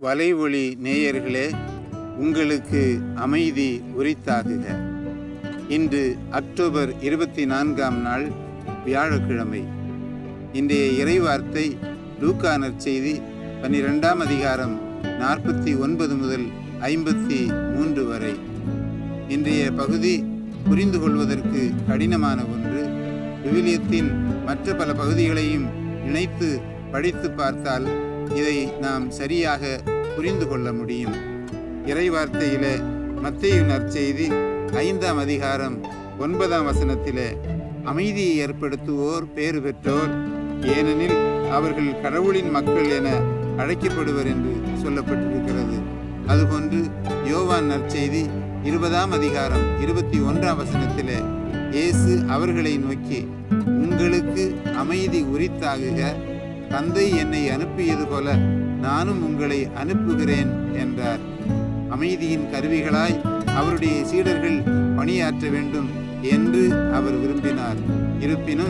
வலைவொளி நேயர்களே உங்களுக்கு அமைதி உரித்தாகுக இன்று அக்டோபர் இருபத்தி நான்காம் நாள் வியாழக்கிழமை இன்றைய இறைவார்த்தை லூக்கா நற்செய்தி பன்னிரெண்டாம் அதிகாரம் நாற்பத்தி ஒன்பது முதல் ஐம்பத்தி மூன்று வரை இன்றைய பகுதி புரிந்து கொள்வதற்கு கடினமான ஒன்று விவிலியத்தின் மற்ற பல பகுதிகளையும் இணைத்து படித்து பார்த்தால் இதை நாம் சரியாக புரிந்து கொள்ள முடியும் இறைவார்த்தையில மத்தேயு நற்செய்தி ஐந்தாம் அதிகாரம் ஒன்பதாம் வசனத்திலே அமைதியை ஏற்படுத்துவோர் பேறு பெற்றோர் ஏனெனில் அவர்கள் கடவுளின் மக்கள் என அழைக்கப்படுவர் என்று சொல்லப்பட்டிருக்கிறது அதுபோன்று யோவான் நற்செய்தி இருபதாம் அதிகாரம் இருபத்தி ஒன்றாம் வசனத்திலே இயேசு அவர்களை நோக்கி உங்களுக்கு அமைதி உரித்தாகுக தந்தை என்னை அனுப்பியது போல நானும் உங்களை அனுப்புகிறேன் என்றார் அமைதியின் கருவிகளாய் அவருடைய சீடர்கள் பணியாற்ற வேண்டும் என்று அவர் விரும்பினார் இருப்பினும்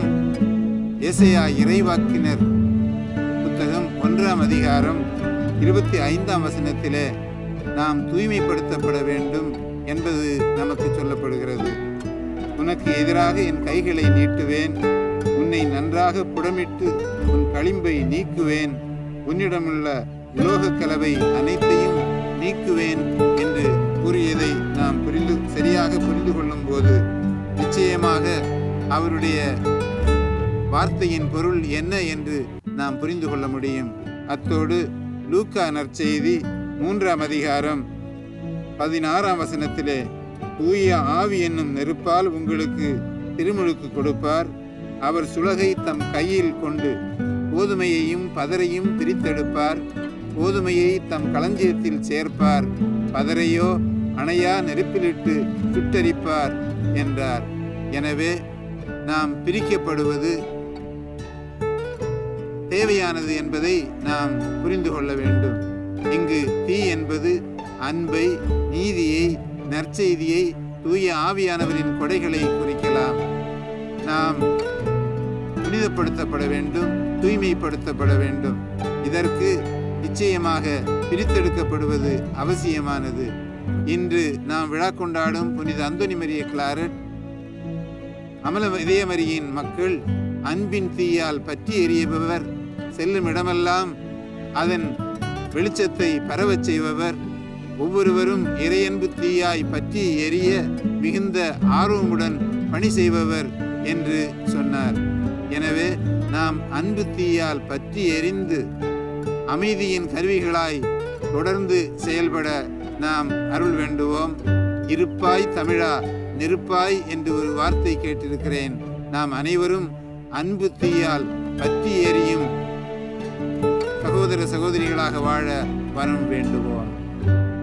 எசையா இறைவாக்கினர் புத்தகம் ஒன்றாம் அதிகாரம் இருபத்தி ஐந்தாம் வசனத்திலே நாம் தூய்மைப்படுத்தப்பட வேண்டும் என்பது நமக்கு சொல்லப்படுகிறது உனக்கு எதிராக என் கைகளை நீட்டுவேன் உன்னை நன்றாக புடமிட்டு உன் களிம்பை நீக்குவேன் உன்னிடமுள்ள உலோகக் கலவை அனைத்தையும் நீக்குவேன் என்று கூறியதை நாம் புரிந்து சரியாக புரிந்து கொள்ளும் போது நிச்சயமாக அவருடைய வார்த்தையின் பொருள் என்ன என்று நாம் புரிந்து கொள்ள முடியும் அத்தோடு லூக்கா நற்செய்தி மூன்றாம் அதிகாரம் பதினாறாம் வசனத்திலே தூய ஆவி என்னும் நெருப்பால் உங்களுக்கு திருமுழுக்கு கொடுப்பார் அவர் சுலகை தம் கையில் கொண்டு கோதுமையையும் பதரையும் பிரித்தெடுப்பார் கோதுமையை தம் களஞ்சியத்தில் சேர்ப்பார் பதரையோ அணையா நெருப்பிலிட்டு சுட்டரிப்பார் என்றார் எனவே நாம் பிரிக்கப்படுவது தேவையானது என்பதை நாம் புரிந்து கொள்ள வேண்டும் இங்கு தீ என்பது அன்பை நீதியை நற்செய்தியை தூய ஆவியானவரின் கொடைகளை குறிக்கலாம் நாம் புனிதப்படுத்தப்பட வேண்டும் தூய்மைப்படுத்தப்பட வேண்டும் இதற்கு நிச்சயமாக பிரித்தெடுக்கப்படுவது அவசியமானது இன்று நாம் விழா கொண்டாடும் புனித அந்தோனி மரிய கிளாரட் அமல இதயமரியின் மக்கள் அன்பின் தீயால் பற்றி எறியபவர் செல்லும் இடமெல்லாம் அதன் வெளிச்சத்தை பரவச் செய்பவர் ஒவ்வொருவரும் இறையன்பு தீயாய் பற்றி எரிய மிகுந்த ஆர்வமுடன் பணி செய்பவர் என்று சொன்னார் எனவே நாம் அன்பு தீயால் பற்றி எரிந்து அமைதியின் கருவிகளாய் தொடர்ந்து செயல்பட நாம் அருள் வேண்டுவோம் இருப்பாய் தமிழா நெருப்பாய் என்று ஒரு வார்த்தை கேட்டிருக்கிறேன் நாம் அனைவரும் அன்பு தீயால் பற்றி எரியும் சகோதர சகோதரிகளாக வாழ வரம் வேண்டுவோம்